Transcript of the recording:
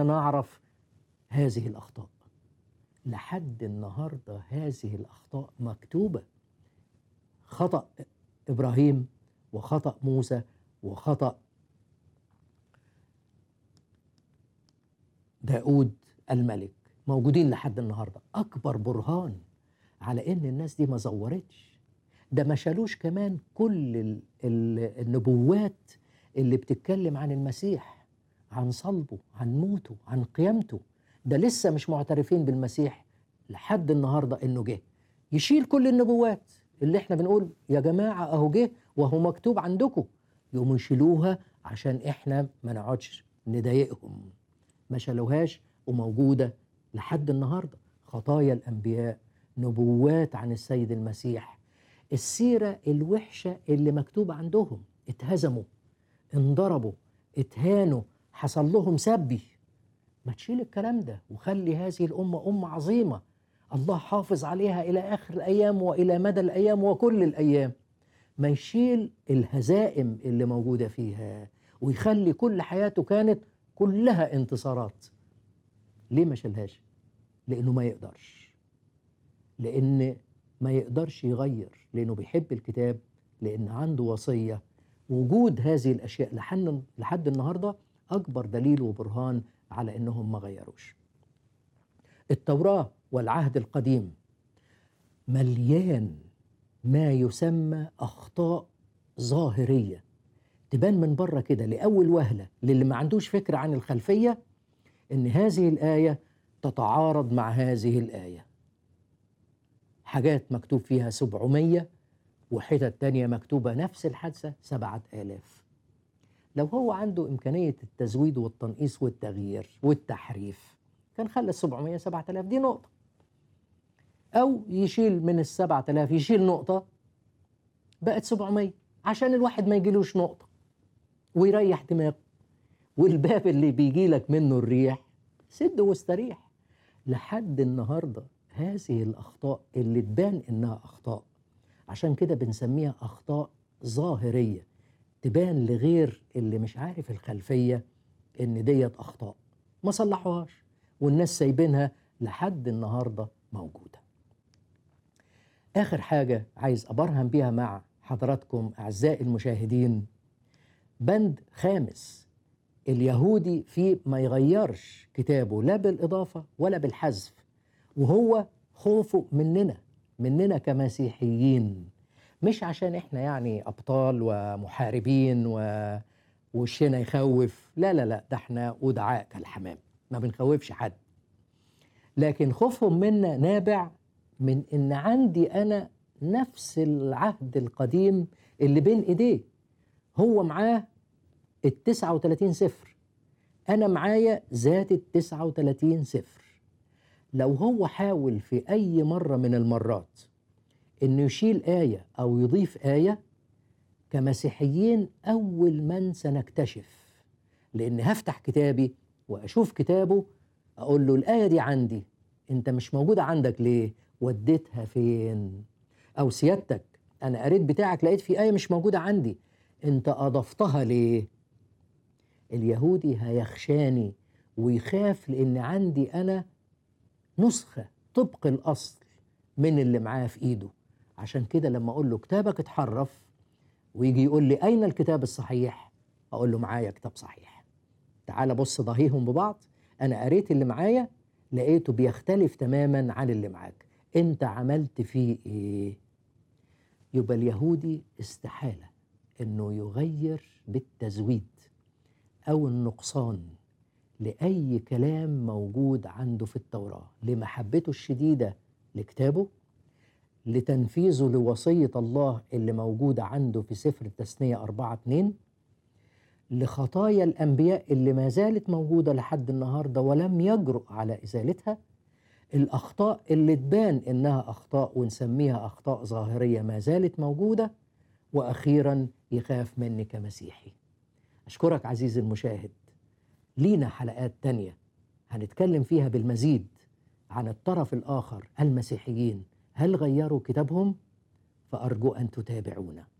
نعرف هذه الأخطاء لحد النهاردة هذه الأخطاء مكتوبة خطأ إبراهيم وخطأ موسى وخطأ داود الملك موجودين لحد النهاردة أكبر برهان على إن الناس دي ما زورتش ده ما شالوش كمان كل ال ال النبوات اللي بتتكلم عن المسيح عن صلبه عن موته عن قيامته ده لسه مش معترفين بالمسيح لحد النهارده انه جه يشيل كل النبوات اللي احنا بنقول يا جماعه اهو جه وهو مكتوب عندكم يقوموا يشيلوها عشان احنا ما نقعدش نضايقهم ما شالوهاش وموجوده لحد النهارده خطايا الانبياء نبوات عن السيد المسيح السيره الوحشه اللي مكتوبه عندهم اتهزموا انضربوا اتهانوا حصل لهم سبي ما تشيل الكلام ده وخلي هذه الأمة أمة عظيمة الله حافظ عليها إلى آخر الأيام وإلى مدى الأيام وكل الأيام ما يشيل الهزائم اللي موجودة فيها ويخلي كل حياته كانت كلها انتصارات ليه ما شالهاش لأنه ما يقدرش لأن ما يقدرش يغير لأنه بيحب الكتاب لأن عنده وصية وجود هذه الأشياء لحد لحد النهاردة أكبر دليل وبرهان على انهم ما غيروش التوراه والعهد القديم مليان ما يسمى اخطاء ظاهريه تبان من بره كده لاول وهله للي ما عندوش فكره عن الخلفيه ان هذه الايه تتعارض مع هذه الايه حاجات مكتوب فيها 700 وحتت تانية مكتوبة نفس الحادثة سبعة آلاف لو هو عنده إمكانية التزويد والتنقيص والتغيير والتحريف كان خلى ال 700 7000 دي نقطة أو يشيل من ال 7000 يشيل نقطة بقت 700 عشان الواحد ما يجيلوش نقطة ويريح دماغه والباب اللي بيجي لك منه الريح سد واستريح لحد النهارده هذه الأخطاء اللي تبان إنها أخطاء عشان كده بنسميها أخطاء ظاهرية تبان لغير اللي مش عارف الخلفية إن ديت أخطاء ما صلحوهاش والناس سايبينها لحد النهاردة موجودة آخر حاجة عايز أبرهن بيها مع حضراتكم أعزائي المشاهدين بند خامس اليهودي فيه ما يغيرش كتابه لا بالإضافة ولا بالحذف وهو خوفه مننا مننا كمسيحيين مش عشان احنا يعني ابطال ومحاربين و... وشنا يخوف لا لا لا ده احنا ودعاء كالحمام ما بنخوفش حد لكن خوفهم منا نابع من ان عندي انا نفس العهد القديم اللي بين ايديه هو معاه ال 39 صفر انا معايا ذات ال 39 صفر لو هو حاول في اي مره من المرات انه يشيل ايه او يضيف ايه كمسيحيين اول من سنكتشف لان هفتح كتابي واشوف كتابه اقول له الايه دي عندي انت مش موجوده عندك ليه وديتها فين او سيادتك انا قريت بتاعك لقيت في ايه مش موجوده عندي انت اضفتها ليه اليهودي هيخشاني ويخاف لان عندي انا نسخه طبق الاصل من اللي معاه في ايده عشان كده لما اقول له كتابك اتحرف ويجي يقول لي اين الكتاب الصحيح اقول له معايا كتاب صحيح تعال بص ضاهيهم ببعض انا قريت اللي معايا لقيته بيختلف تماما عن اللي معاك انت عملت فيه ايه يبقى اليهودي استحاله انه يغير بالتزويد او النقصان لاي كلام موجود عنده في التوراه لمحبته الشديده لكتابه لتنفيذه لوصية الله اللي موجودة عنده في سفر التثنية أربعة اتنين لخطايا الأنبياء اللي ما زالت موجودة لحد النهاردة ولم يجرؤ على إزالتها الأخطاء اللي تبان إنها أخطاء ونسميها أخطاء ظاهرية ما زالت موجودة وأخيرا يخاف مني كمسيحي أشكرك عزيزي المشاهد لينا حلقات تانية هنتكلم فيها بالمزيد عن الطرف الآخر المسيحيين هل غيروا كتابهم؟ فأرجو أن تتابعونا